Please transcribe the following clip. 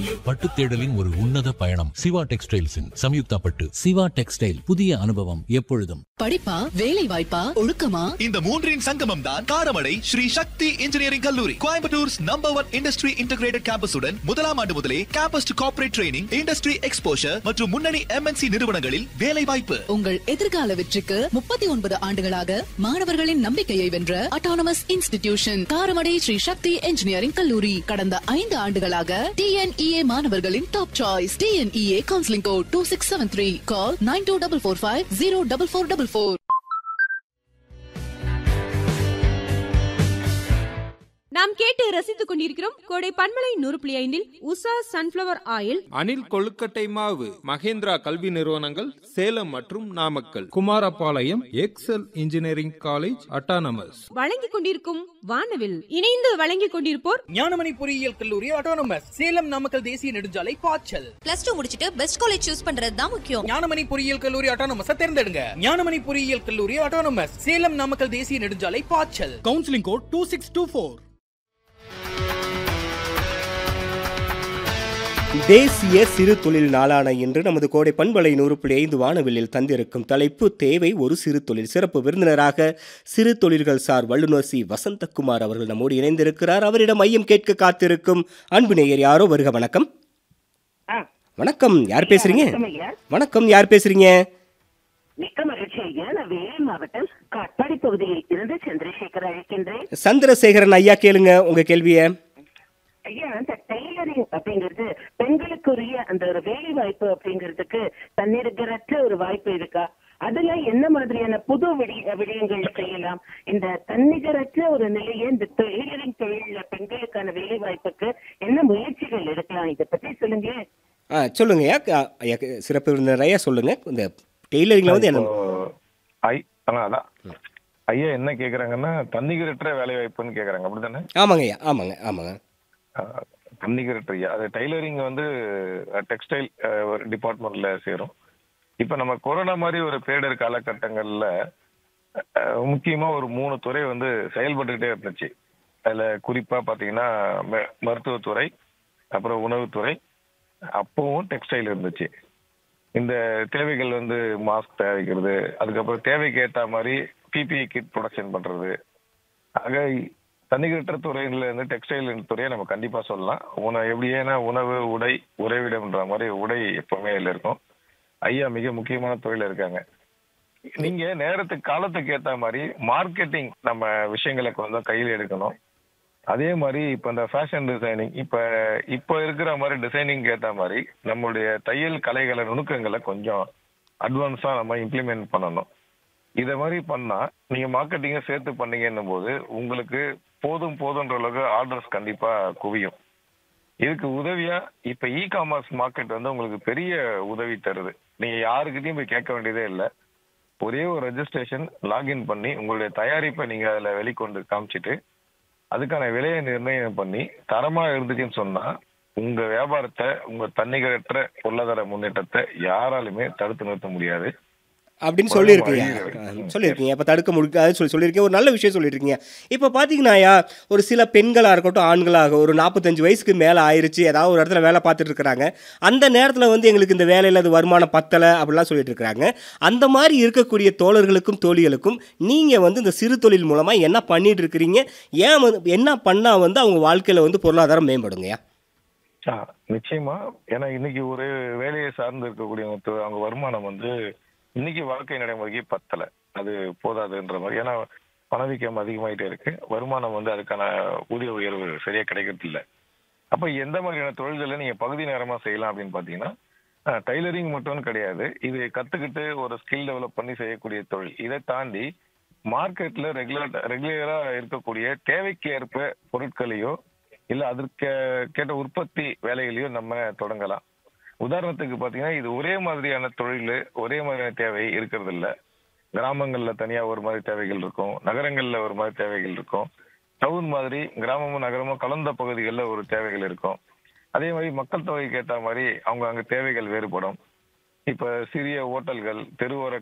பட்டு தேடலின் ஒரு உன்னத பயணம் சிவா டெக்ஸ்டைல்ஸின் சம்யுக்தா பட்டு சிவா டெக்ஸ்டைல் புதிய அனுபவம் எப்பொழுதும் படிப்பா வேலை வாய்ப்பா ஒழுக்கமா இந்த மூன்றின் சங்கமம் தான் காரமடை ஸ்ரீ சக்தி இன்ஜினியரிங் கல்லூரி கோயம்புத்தூர்ஸ் நம்பர் ஒன் இண்டஸ்ட்ரி இன்டகிரேட்டட் கேம்பஸுடன் முதலாம் ஆண்டு முதலே campus to corporate training industry exposure மற்றும் முன்னணி எம்என்சி நிறுவனங்களில் வேலை வாய்ப்பு உங்கள் எதிர்கால வெற்றிக்கு முப்பத்தி ஒன்பது ஆண்டுகளாக மாணவர்களின் நம்பிக்கையை வென்ற autonomous institution Karamadai Shri Sakthi engineering கல்லூரி கடந்த ஐந்து ஆண்டுகளாக டிஎன்இஏ மாணவர்களின் top choice TNEA counselling code two six seven three கால் nine two double four five zero double four double four நாம் கேட்டு ரசித்துக் கொண்டிருக்கிறோம் கோடை பண்பலை நூறு புள்ளி ஐந்தில் உஷா சன்ஃபிளவர் ஆயில் அணில் கொழுக்கட்டை மாவு மகேந்திரா கல்வி நிறுவனங்கள் சேலம் மற்றும் Namakkal Kumarapalayam Excel engineering college autonomous வழங்கிக் கொண்டிருக்கும் வானவில் இணைந்து வழங்கிக் கொண்டிருப்போர் ஞானமணி பொறியியல் கல்லூரி ஆட்டோனமஸ் சேலம் நாமக்கல் தேசிய நெடுஞ்சாலை பாய்ச்சல் பிளஸ் டூ முடிச்சிட்டு பெஸ்ட் காலேஜ் சூஸ் பண்றது தான் முக்கியம் ஞானமணி பொறியியல் கல்லூரி ஆட்டோனமஸ் தேர்ந்தெடுங்க ஞானமணி பொறியியல் கல்லூரி ஆட்டோனமஸ் சேலம் நாமக்கல் தேசிய நெடுஞ்சாலை பாய்ச்சல் counselling code two six two four தேசிய சிறு தொழில் நாளான இன்று நமது கோடை பண்பலை நூறு புள்ளி ஐந்து வானவில்லில் தந்திருக்கும் தலைப்பு தேவை ஒரு சிறு தொழில் சிறப்பு விருந்தினராக சிறு தொழில்கள் சார் வல்லுநர் சி வசந்தகுமார் அவர்கள் நம்மோடு இணைந்திருக்கிறார் அவரிடம் மையம் கேட்க காத்திருக்கும் அன்பு நேயர் யாரோ வருக வணக்கம் வணக்கம் யார் பேசுறீங்க வணக்கம் யார் பேசுறீங்க மிக்க மகிழ்ச்சி ஐயா நான் வேலூர் மாவட்டம் காட்பாடி பகுதியில் இருந்து சந்திரசேகர் அழைக்கின்றேன் சந்திரசேகரன் ஐயா கேளுங்க உங்க கேள்வியை ஐயா அந்த டெய்லரிங் அப்படிங்கிறது பெண்களுக்குரிய அந்த ஒரு வேலை வாய்ப்பு அப்படிங்கிறதுக்கு தன்னிறக்கற்ற ஒரு வாய்ப்பு இருக்கா அதுல என்ன மாதிரியான புது விடி விடயங்கள் செய்யலாம் இந்த தன்னிகரற்ற ஒரு நிலையை இந்த டெய்லரிங் தொழில பெண்களுக்கான வேலை வாய்ப்புக்கு என்ன முயற்சிகள் எடுக்கலாம் இதை பத்தி சொல்லுங்க ஆ சொல்லுங்க ஐயா க- ஐயா சிறப்பு விருந்தினர் ஐயா சொல்லுங்க இந்த டெய்லரிங்ல வந்து என்ன ஐ அதான் அதான் ஐயா என்ன கேக்குறாங்கன்னா தன்னிகரற்ற வேலை வாய்ப்புன்னு கேக்குறாங்க அப்படிதானே ஆமாங்க ஐயா ஆமாங்க ஆமாங்க ஆஹ், தன்னிகரற்ற ஐயா அது டைலரிங் வந்து டெக்ஸ்டைல் டிபார்ட்மெண்ட்ல சேரும் இப்ப நம்ம கொரோனா மாதிரி ஒரு பேரிடர் காலகட்டங்கள்ல அஹ், முக்கியமா ஒரு மூணு துறை வந்து செயல்பட்டுக்கிட்டே இருந்துச்சு அதுல குறிப்பா பாத்தீங்கன்னா ம- மருத்துவத்துறை அப்புறம் உணவுத்துறை அப்பவும் டெக்ஸ்டைல் இருந்துச்சு இந்த தேவைகள் வந்து மாஸ்க் தயாரிக்கிறது அதுக்கப்புறம் தேவைக்கு ஏத்த மாதிரி பிபிஇ கிட் ப்ரொடக்ஷன் பண்றது ஆக தன்னிகரற்ற துறையில இருந்து டெக்ஸ்டைல் துறையை நம்ம கண்டிப்பா சொல்லலாம் உணவு எப்படி ஏன்னா உணவு உடை உறைவிடம்ன்ற மாதிரி உடை எப்பவுமே இதுல இருக்கும் ஐயா மிக முக்கியமான தொழில இருக்காங்க நீங்க நேரத்துக்கு காலத்துக்கு ஏத்த மாதிரி மார்க்கெட்டிங் நம்ம விஷயங்களை கொஞ்சம் கையில் எடுக்கணும் அதே மாதிரி இப்ப இந்த ஃபேஷன் டிசைனிங் இப்ப இப்ப இருக்கிற மாதிரி டிசைனிங் ஏத்த மாதிரி நம்மளுடைய தையல் கலைகளை நுணுக்கங்களை கொஞ்சம் அட்வான்ஸா நம்ம இம்ப்ளிமெண்ட் பண்ணணும் இத மாதிரி பண்ணா நீங்க மார்க்கெட்டிங்க சேர்த்து பண்ணீங்கன்னும் போது உங்களுக்கு போதும் போதுன்ற அளவுக்கு ஆர்டர்ஸ் கண்டிப்பா குவியும் இதுக்கு உதவியா இப்ப இ காமர்ஸ் மார்க்கெட் வந்து உங்களுக்கு பெரிய உதவி தருது நீங்க யாருக்கிட்டையும் போய் கேட்க வேண்டியதே இல்லை ஒரே ஒரு ரெஜிஸ்ட்ரேஷன் லாகின் பண்ணி உங்களுடைய தயாரிப்பை நீங்க அதுல வெளிக்கொண்டு காமிச்சிட்டு அதுக்கான விலையை நிர்ணயம் பண்ணி தரமா இருந்துச்சுன்னு சொன்னா உங்க வியாபாரத்தை உங்க தன்னிகரற்ற பொருளாதார முன்னேற்றத்தை யாராலுமே தடுத்து நிறுத்த முடியாது அப்படின்னு சொல்லியிருக்கீங்க சொல்லியிருக்கீங்க இப்போ தடுக்க முடியாது சொல்லி சொல்லியிருக்கீங்க ஒரு நல்ல விஷயம் சொல்லியிருக்கீங்க இப்போ பார்த்தீங்கன்னாயா ஒரு சில பெண்களாக இருக்கட்டும் ஆண்களாக ஒரு நாற்பத்தஞ்சு வயசுக்கு மேலே ஆயிருச்சு ஏதாவது ஒரு இடத்துல வேலை பார்த்துட்டு இருக்கிறாங்க அந்த நேரத்தில் வந்து எங்களுக்கு இந்த வேலையில் அது வருமானம் பத்தலை அப்படிலாம் சொல்லிட்டு இருக்கிறாங்க அந்த மாதிரி இருக்கக்கூடிய தோழர்களுக்கும் தோழிகளுக்கும் நீங்கள் வந்து இந்த சிறு தொழில் மூலமாக என்ன பண்ணிட்டு இருக்கிறீங்க ஏன் வந்து என்ன பண்ணால் வந்து அவங்க வாழ்க்கையில் வந்து பொருளாதாரம் மேம்படுங்கய்யா ஆ, நிச்சயமா ஏன்னா இன்னைக்கு ஒரு வேலையை சார்ந்து இருக்கக்கூடியவங்க தொ- அவங்க வருமானம் வந்து இன்னைக்கு வாழ்க்கை நடைமுறைக்கு பத்தல அது போதாதுன்ற மாதிரி ஏன்னா பணவீக்கம் அதிகமாயிட்டே இருக்கு வருமானம் வந்து அதுக்கான ஊதிய உயர்வு சரியா கிடைக்கிறது இல்ல அப்ப எந்த மாதிரியான தொழில்களை நீங்க பகுதி நேரமா செய்யலாம் அப்படின்னு பாத்தீங்கன்னா டைலரிங் மட்டும் கிடையாது இது கத்துக்கிட்டு ஒரு ஸ்கில் டெவலப் பண்ணி செய்யக்கூடிய தொழில் இதை தாண்டி மார்க்கெட்ல ரெகுலர் ரெகுலரா இருக்கக்கூடிய தேவைக்கு ஏற்ப பொருட்களையோ இல்ல அதற்கு கேட்ட உற்பத்தி வேலைகளையோ நம்ம தொடங்கலாம் உதாரணத்துக்கு பாத்தீங்கன்னா இது ஒரே மாதிரியான தொழில் ஒரே மாதிரியான தேவை இருக்கிறது இல்ல கிராமங்கள்ல தனியா ஒரு மாதிரி தேவைகள் இருக்கும் நகரங்கள்ல ஒரு மாதிரி தேவைகள் இருக்கும் டவுன் மாதிரி கிராமமும் நகரமும் கலந்த பகுதிகளில் ஒரு தேவைகள் இருக்கும் அதே மாதிரி மக்கள் தொகைக்கு ஏற்ற மாதிரி அவங்க அங்க தேவைகள் வேறுபடும் இப்ப சிறிய ஓட்டல்கள் தெருவோர